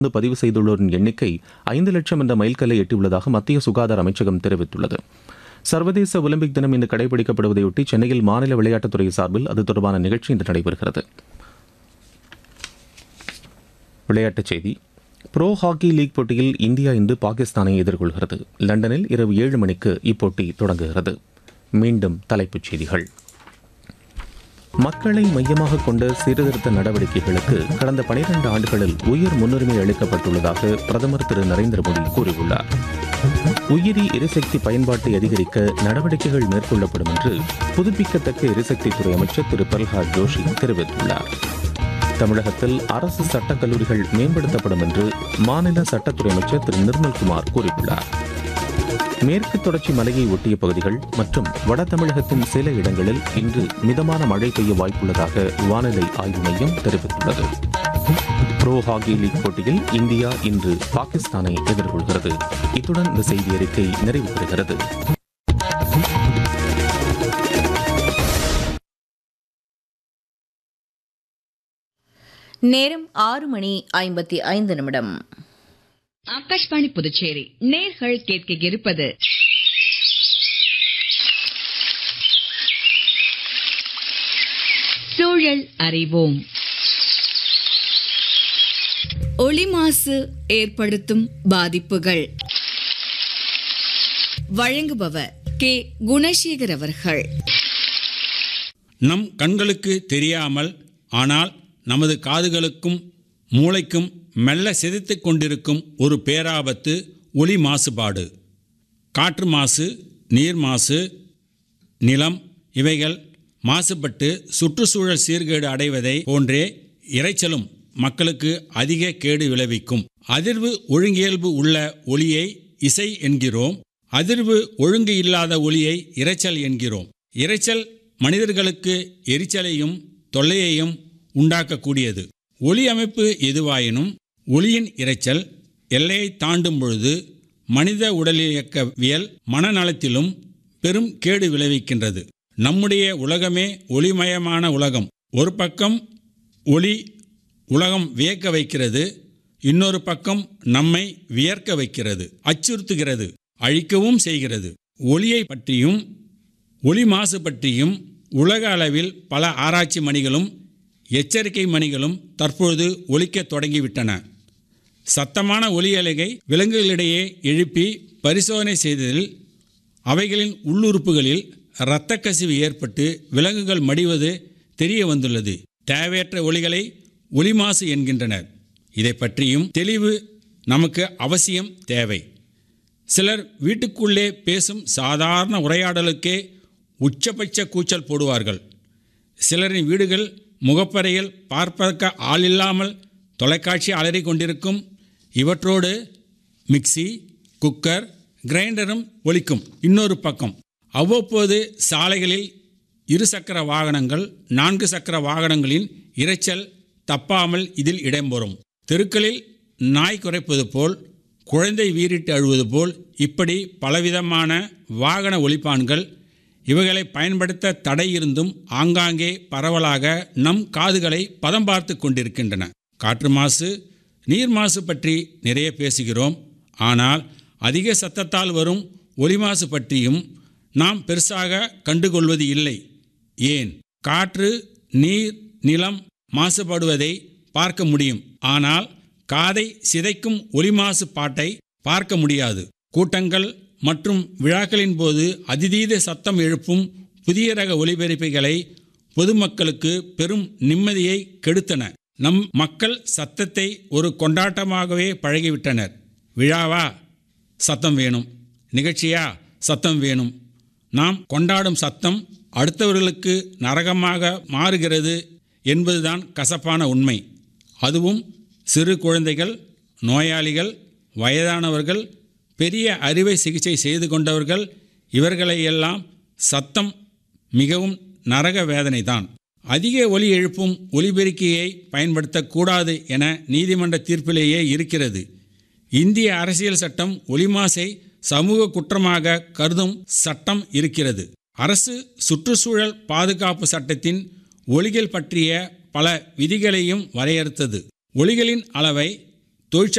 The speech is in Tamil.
வந்து பதிவு செய்துள்ளோரின் எண்ணிக்கை ஐந்து லட்சம் என்ற மைல்கல்லை எட்டியுள்ளதாக மத்திய சுகாதார அமைச்சகம் தெரிவித்துள்ளது சர்வதேச ஒலிம்பிக் தினம் இன்று கடைபிடிக்கப்படுவதையொட்டி சென்னையில் மாநில விளையாட்டுத்துறை சார்பில் அது தொடர்பான நிகழ்ச்சி இன்று நடைபெறுகிறது விளையாட்டுச் செய்தி ப்ரோ ஹாக்கி லீக் போட்டியில் இந்தியா இன்று பாகிஸ்தானை எதிர்கொள்கிறது லண்டனில் இரவு ஏழு மணிக்கு இப்போட்டி தொடங்குகிறது மீண்டும் தலைப்புச் செய்திகள் மக்களை மையமாக கொண்ட சீர்திருத்த நடவடிக்கைகளுக்கு கடந்த பனிரெண்டு ஆண்டுகளில் உயர் முன்னுரிமை அளிக்கப்பட்டுள்ளதாக பிரதமர் திரு நரேந்திர மோடி கூறியுள்ளார் உயிரி எரிசக்தி பயன்பாட்டை அதிகரிக்க நடவடிக்கைகள் மேற்கொள்ளப்படும் என்று புதுப்பிக்கத்தக்க எரிசக்தித்துறை அமைச்சர் திரு பிரல்ஹாத் ஜோஷி தெரிவித்துள்ளார் தமிழகத்தில் அரசு சட்டக் கல்லூரிகள் மேம்படுத்தப்படும் என்று மாநில சட்டத்துறை அமைச்சர் திரு நிர்மல்குமார் கூறியுள்ளார் மேற்கு தொடர்ச்சி மலையை ஒட்டிய பகுதிகள் மற்றும் வட தமிழகத்தின் சில இடங்களில் இன்று மிதமான மழை பெய்ய வாய்ப்புள்ளதாக வானிலை ஆய்வு மையம் தெரிவித்துள்ளது ப்ரோ ஹாக்கி லீக் போட்டியில் இந்தியா இன்று பாகிஸ்தானை எதிர்கொள்கிறது இத்துடன் இந்த செய்தி அறிக்கை நிறைவு பெறுகிறது நேரம் ஆறு மணி ஐம்பத்தி ஐந்து நிமிடம் ஆகாஷ்வாணி புதுச்சேரி நேர்கள் கேட்க இருப்பது சூழல் அறிவோம் ஒளி மாசு ஏற்படுத்தும் பாதிப்புகள் வழங்குபவர் கே குணசேகர் அவர்கள் நம் கண்களுக்கு தெரியாமல் ஆனால் நமது காதுகளுக்கும் மூளைக்கும் மெல்ல சிதைத்துக் கொண்டிருக்கும் ஒரு பேராபத்து ஒலி மாசுபாடு காற்று மாசு நீர் மாசு நிலம் இவைகள் மாசுபட்டு சுற்றுச்சூழல் சீர்கேடு அடைவதை போன்றே இரைச்சலும் மக்களுக்கு அதிக கேடு விளைவிக்கும் அதிர்வு ஒழுங்கியல்பு உள்ள ஒலியை இசை என்கிறோம் அதிர்வு ஒழுங்கு இல்லாத ஒலியை இரைச்சல் என்கிறோம் இரைச்சல் மனிதர்களுக்கு எரிச்சலையும் தொல்லையையும் உண்டாக்கக்கூடியது ஒலி அமைப்பு எதுவாயினும் ஒலியின் இரைச்சல் எல்லையை தாண்டும் பொழுது மனித உடலியக்கவியல் மனநலத்திலும் பெரும் கேடு விளைவிக்கின்றது நம்முடைய உலகமே ஒளிமயமான உலகம் ஒரு பக்கம் ஒளி உலகம் வியக்க வைக்கிறது இன்னொரு பக்கம் நம்மை வியர்க்க வைக்கிறது அச்சுறுத்துகிறது அழிக்கவும் செய்கிறது ஒளியை பற்றியும் ஒளி மாசு பற்றியும் உலக அளவில் பல ஆராய்ச்சி மணிகளும் எச்சரிக்கை மணிகளும் தற்பொழுது ஒலிக்கத் தொடங்கிவிட்டன சத்தமான ஒலி அலைகை விலங்குகளிடையே எழுப்பி பரிசோதனை செய்ததில் அவைகளின் உள்ளுறுப்புகளில் இரத்த கசிவு ஏற்பட்டு விலங்குகள் மடிவது தெரிய வந்துள்ளது தேவையற்ற ஒலிகளை ஒலி மாசு என்கின்றனர் இதை பற்றியும் தெளிவு நமக்கு அவசியம் தேவை சிலர் வீட்டுக்குள்ளே பேசும் சாதாரண உரையாடலுக்கே உச்சபட்ச கூச்சல் போடுவார்கள் சிலரின் வீடுகள் முகப்பறையில் பார்ப்பதற்கு ஆளில்லாமல் தொலைக்காட்சி அலறிக் கொண்டிருக்கும் இவற்றோடு மிக்சி குக்கர் கிரைண்டரும் ஒலிக்கும் இன்னொரு பக்கம் அவ்வப்போது சாலைகளில் இருசக்கர வாகனங்கள் நான்கு சக்கர வாகனங்களின் இரைச்சல் தப்பாமல் இதில் இடம்பெறும் தெருக்களில் நாய் குறைப்பது போல் குழந்தை வீறிட்டு அழுவது போல் இப்படி பலவிதமான வாகன ஒலிப்பான்கள் இவைகளை பயன்படுத்த தடை இருந்தும் ஆங்காங்கே பரவலாக நம் காதுகளை பதம் பார்த்து கொண்டிருக்கின்றன காற்று மாசு நீர் மாசு பற்றி நிறைய பேசுகிறோம் ஆனால் அதிக சத்தத்தால் வரும் ஒலி மாசு பற்றியும் நாம் பெருசாக கண்டுகொள்வது இல்லை ஏன் காற்று நீர் நிலம் மாசுபடுவதை பார்க்க முடியும் ஆனால் காதை சிதைக்கும் ஒலி மாசு பாட்டை பார்க்க முடியாது கூட்டங்கள் மற்றும் விழாக்களின் போது அதிதீத சத்தம் எழுப்பும் புதிய ரக ஒலிபரப்பிகளை பொதுமக்களுக்கு பெரும் நிம்மதியை கெடுத்தன நம் மக்கள் சத்தத்தை ஒரு கொண்டாட்டமாகவே பழகிவிட்டனர் விழாவா சத்தம் வேணும் நிகழ்ச்சியா சத்தம் வேணும் நாம் கொண்டாடும் சத்தம் அடுத்தவர்களுக்கு நரகமாக மாறுகிறது என்பதுதான் கசப்பான உண்மை அதுவும் சிறு குழந்தைகள் நோயாளிகள் வயதானவர்கள் பெரிய அறுவை சிகிச்சை செய்து கொண்டவர்கள் இவர்களையெல்லாம் சத்தம் மிகவும் நரக வேதனைதான் அதிக ஒலி எழுப்பும் ஒலிபெருக்கியை பயன்படுத்தக்கூடாது என நீதிமன்ற தீர்ப்பிலேயே இருக்கிறது இந்திய அரசியல் சட்டம் ஒலிமாசை சமூக குற்றமாக கருதும் சட்டம் இருக்கிறது அரசு சுற்றுச்சூழல் பாதுகாப்பு சட்டத்தின் ஒலிகள் பற்றிய பல விதிகளையும் வரையறுத்தது ஒலிகளின் அளவை தொழிற்சாலை